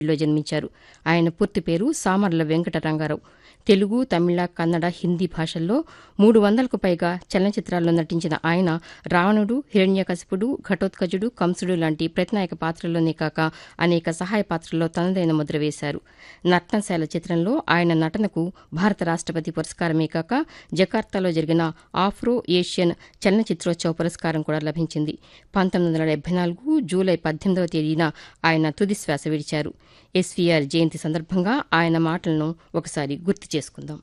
లో జన్మించారు ఆయన పూర్తి పేరు సామర్ల వెంకట రంగారావు తెలుగు తమిళ కన్నడ హిందీ భాషల్లో మూడు వందలకు పైగా చలనచిత్రాల్లో నటించిన ఆయన రావణుడు హిరణ్యకశిపుడు ఘటోత్కజుడు కంసుడు లాంటి ప్రతినాయక పాత్రల్లోనే కాక అనేక సహాయ పాత్రల్లో తనదైన ముద్ర వేశారు నర్తనశాల చిత్రంలో ఆయన నటనకు భారత రాష్టపతి పురస్కారమే కాక జకార్తాలో జరిగిన ఆఫ్రో ఏషియన్ చలనచిత్రోత్సవ పురస్కారం కూడా లభించింది పంతొమ్మిది వందల డెబ్బై నాలుగు జూలై పద్దెనిమిదవ తేదీన ఆయన తుదిశ్వాస విడిచారు ఎస్వీఆర్ జయంతి సందర్భంగా ఆయన మాటలను ఒకసారి గుర్తు చేసుకుందాం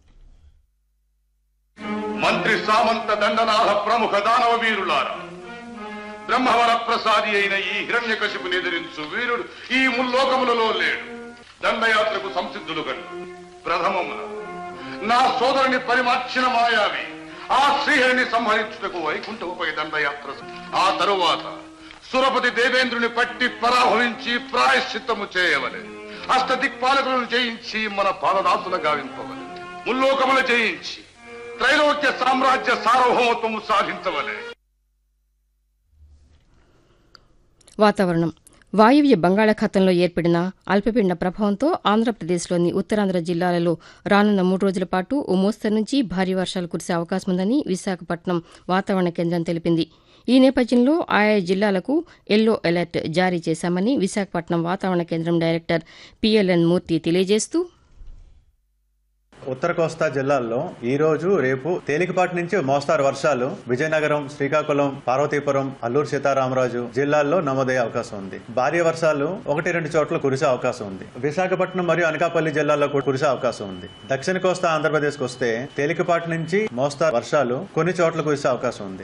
మంత్రి సామంత దండనాథ ప్రముఖ దానవ వీరులారా బ్రహ్మవర ప్రసాది అయిన ఈ హిరణ్యకశిపుని ఎదిరించు వీరుడు ఈ ముల్లోకములలో లేడు దండయాత్రకు సంసిద్ధులు గడు ప్రథమమున నా సోదరుని పరిమార్చిన మాయావి ఆ శ్రీహరిని సంహరించుటకు వైకుంఠముపై దండయాత్ర ఆ తరువాత సురపతి దేవేంద్రుని పట్టి పరాభవించి ప్రాయశ్చిత్తము చేయవలె అష్ట దిక్పాలకులను జయించి మన పాదదాసుల గావింపవలె ముల్లోకములు జయించి త్రైలోక్య సామ్రాజ్య సార్వభౌమత్వము సాధించవలే వాతావరణం వాయువ్య బంగాళాఖాతంలో ఏర్పడిన అల్పపీడన ప్రభావంతో ఆంధ్రప్రదేశ్లోని ఉత్తరాంధ్ర జిల్లాలలో రానున్న మూడు రోజుల పాటు ఓ మోస్తరు నుంచి భారీ వర్షాలు కురిసే అవకాశం ఉందని విశాఖపట్నం వాతావరణ కేంద్రం తెలిపింది ఈ నేపథ్యంలో ఆయా జిల్లాలకు ఎల్లో అలర్ట్ జారీ చేశామని విశాఖపట్నం వాతావరణ కేంద్రం డైరెక్టర్ పిఎల్ఎన్ మూర్తి తెలియజేస్తూ ఉత్తర కోస్తా జిల్లాల్లో ఈ రోజు రేపు తేలికపాటి నుంచి మోస్తారు వర్షాలు విజయనగరం శ్రీకాకుళం పార్వతీపురం అల్లూరు సీతారామరాజు జిల్లాల్లో నమోదయ్యే అవకాశం ఉంది భారీ వర్షాలు ఒకటి రెండు చోట్ల కురిసే అవకాశం ఉంది విశాఖపట్నం మరియు అనకాపల్లి జిల్లాల్లో కూడా కురిసే అవకాశం ఉంది దక్షిణ కోస్తా ఆంధ్రప్రదేశ్కి వస్తే తేలికపాటి నుంచి మోస్తారు వర్షాలు కొన్ని చోట్ల కురిసే అవకాశం ఉంది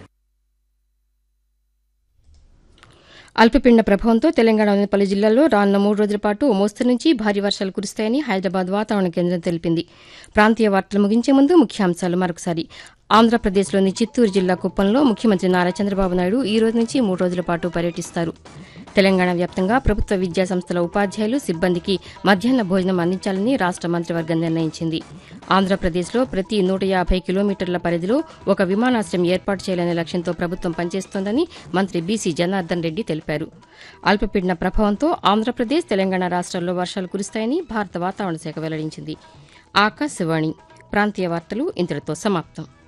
అల్పపీడన ప్రభావంతో తెలంగాణలోని పలు జిల్లాల్లో రానున్న మూడు రోజుల పాటు ఓ మోస్తరు నుంచి భారీ వర్షాలు కురుస్తాయని హైదరాబాద్ వాతావరణ కేంద్రం తెలిపింది ప్రాంతీయ వార్తలు ముగించే ముందు ముఖ్యాంశాలు మరొకసారి ఆంధ్రప్రదేశ్లోని చిత్తూరు జిల్లా కుప్పంలో ముఖ్యమంత్రి నారా చంద్రబాబు నాయుడు ఈ రోజు నుంచి మూడు రోజుల పాటు పర్యటిస్తారు తెలంగాణ వ్యాప్తంగా ప్రభుత్వ విద్యా సంస్థల ఉపాధ్యాయులు సిబ్బందికి మధ్యాహ్న భోజనం అందించాలని రాష్ట మంత్రివర్గం నిర్ణయించింది ఆంధ్రప్రదేశ్లో ప్రతి నూట యాభై కిలోమీటర్ల పరిధిలో ఒక విమానాశ్రయం ఏర్పాటు చేయాలనే లక్ష్యంతో ప్రభుత్వం పనిచేస్తోందని మంత్రి బీసీ జనార్దన్ రెడ్డి తెలిపారు అల్పపీడన ప్రభావంతో ఆంధ్రప్రదేశ్ తెలంగాణ రాష్ట్రాల్లో వర్షాలు కురుస్తాయని భారత వాతావరణ శాఖ వెల్లడించింది ఆకాశవాణి ప్రాంతీయ వార్తలు ఇంతటితో సమాప్తం